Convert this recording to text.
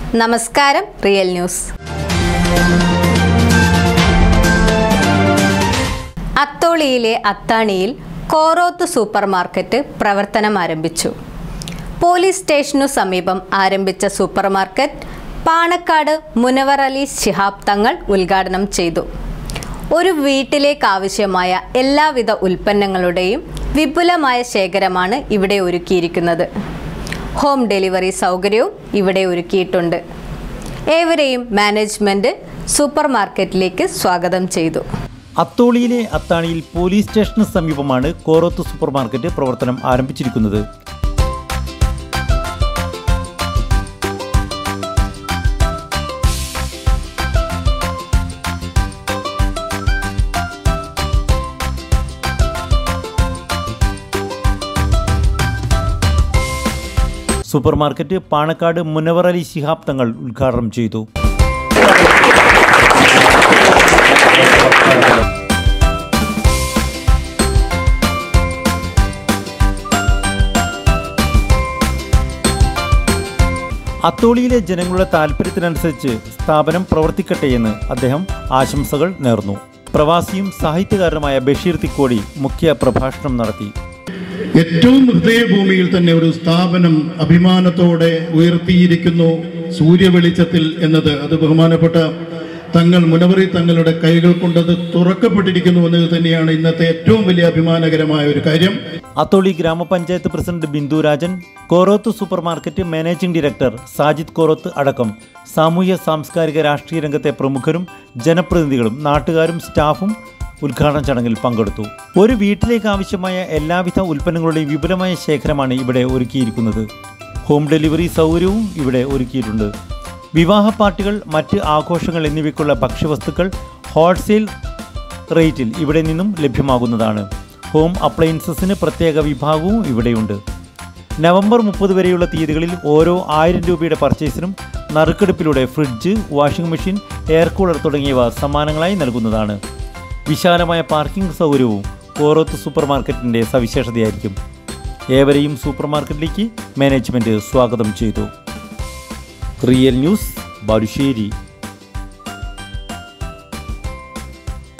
നമസ്കാരം real news അത്തോളിയിലെ അത്താണിയിൽ കോറോത്ത് സൂപ്പർ മാർക്കറ്റ് പ്രവർത്തനം ആരംഭിച്ചു പോലീസ് സ്റ്റേഷനു സമീപം ആരംഭിച്ച സൂപ്പർ മാർക്കറ്റ് പാണക്കാട് മുനവർ അലി ശിഹാബ് തങ്ങൾ ഉദ്ഘാടനം ചെയ്തു ഒരു വീട്ടിലേക്ക് ആവശ്യമായ എല്ലാവിധ ഉൽപ്പന്നങ്ങളുടെയും വിപുലമായ ശേഖരമാണ് ഇവിടെ ഒരുക്കിയിരിക്കുന്നത് ഹോം ഡെലിവറി സൗകര്യവും ഇവിടെ ഒരുക്കിയിട്ടുണ്ട് ഏവരെയും മാനേജ്മെന്റ് സൂപ്പർ മാർക്കറ്റിലേക്ക് സ്വാഗതം ചെയ്തു അത്തോളിയിലെ അത്താണിയിൽ പോലീസ് സ്റ്റേഷന് സമീപമാണ് കോറോത്ത് സൂപ്പർ മാർക്കറ്റ് പ്രവർത്തനം ആരംഭിച്ചിരിക്കുന്നത് സൂപ്പർ മാർക്കറ്റ് പാണക്കാട് മുനവർ അലി ശിഹാബ് തങ്ങൾ ഉദ്ഘാടനം ചെയ്തു അത്തോളിയിലെ ജനങ്ങളുടെ താല്പര്യത്തിനനുസരിച്ച് സ്ഥാപനം പ്രവർത്തിക്കട്ടെ എന്ന് അദ്ദേഹം ആശംസകൾ നേർന്നു പ്രവാസിയും സാഹിത്യകാരനുമായ ബഷീർ തിക്കോടി മുഖ്യ പ്രഭാഷണം നടത്തി ഏറ്റവും ഹൃദയഭൂമിയിൽ തന്നെ ഒരു സ്ഥാപനം അഭിമാനത്തോടെ ഉയർത്തിയിരിക്കുന്നു സൂര്യവെളിച്ചത്തിൽ എന്നത് അത് ബഹുമാനപ്പെട്ട തങ്ങൾ മുനവറി തങ്ങളുടെ കൈകൾ കൊണ്ടത് തുറക്കപ്പെട്ടിരിക്കുന്നു എന്നത് തന്നെയാണ് ഇന്നത്തെ ഏറ്റവും വലിയ അഭിമാനകരമായ ഒരു കാര്യം അത്തോളി ഗ്രാമപഞ്ചായത്ത് president Bindu Rajan Koroth supermarket managing director Sajid Koroth അടക്കം സാമൂഹ്യ സാംസ്കാരിക രാഷ്ട്രീയ രംഗത്തെ പ്രമുഖരും ജനപ്രതിനിധികളും നാട്ടുകാരും സ്റ്റാഫും ഉദ്ഘാടന ചടങ്ങിൽ പങ്കെടുത്തു ഒരു വീട്ടിലേക്ക് ആവശ്യമായ എല്ലാവിധ ഉൽപ്പന്നങ്ങളുടെയും വിപുലമായ ശേഖരമാണ് ഇവിടെ ഒരുക്കിയിരിക്കുന്നത് ഹോം ഡെലിവറി സൗകര്യവും ഇവിടെ ഒരുക്കിയിട്ടുണ്ട് വിവാഹ പാർട്ടികൾ മറ്റ് ആഘോഷങ്ങൾ എന്നിവയ്ക്കുള്ള ഭക്ഷ്യവസ്തുക്കൾ ഹോൾസെയിൽ റേറ്റിൽ ഇവിടെ നിന്നും ലഭ്യമാകുന്നതാണ് ഹോം അപ്ലയൻസസിന് പ്രത്യേക വിഭാഗവും ഇവിടെയുണ്ട് നവംബർ മുപ്പത് വരെയുള്ള തീയതികളിൽ ഓരോ ആയിരം രൂപയുടെ പർച്ചേസിനും നറുക്കെടുപ്പിലൂടെ fridge washing machine air cooler തുടങ്ങിയവ സമ്മാനങ്ങളായി നൽകുന്നതാണ് വിശാലമായ പാർക്കിംഗ് സൗകര്യവും കോറോത്ത് സൂപ്പർ മാർക്കറ്റിൻ്റെ സവിശേഷതയായിരിക്കും ഏവരെയും സൂപ്പർ മാർക്കറ്റിലേക്ക് മാനേജ്മെൻറ്റ് സ്വാഗതം ചെയ്തു റിയൽ ന്യൂസ് ബാലുശ്ശേരി